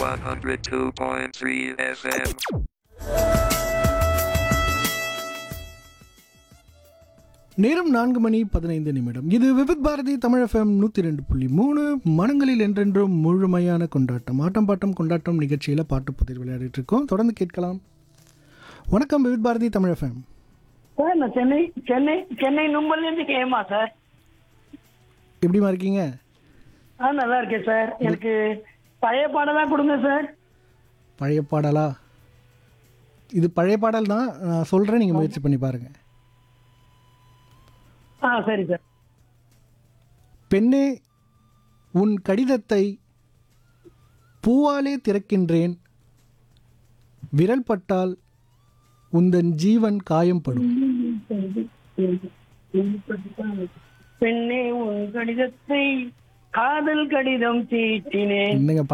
102.3 FM. நேரம் நான்கு மணி பதினைந்து நிமிடம் இது விவித் பாரதி தமிழ் எஃப்எம் நூற்றி ரெண்டு புள்ளி மூணு மனங்களில் என்றென்றும் முழுமையான கொண்டாட்டம் ஆட்டம் பாட்டம் கொண்டாட்டம் நிகழ்ச்சியில் பாட்டு புதிர் விளையாடிட்டு இருக்கோம் தொடர்ந்து கேட்கலாம் வணக்கம் விவித் பாரதி தமிழ் எஃப்எம் சார் நான் சென்னை சென்னை சென்னை நும்பல்லேருந்து கேமா சார் எப்படிமா இருக்கீங்க ஆ நல்லா இருக்கேன் சார் எனக்கு பழைய பாடலாம் கொடுங்க சார் பழைய பாடலா இது பழைய பாடல் தான் நான் சொல்கிறேன் நீங்கள் முயற்சி பண்ணி பாருங்கள் ஆ சரி சார் பெண்ணே உன் கடிதத்தை பூவாலே திறக்கின்றேன் விரல் பட்டால் உந்தன் ஜீவன் காயம்படும் பெண்ணே உன் கடிதத்தை காதல் கடிதம் தீட்டினேன் என்னங்க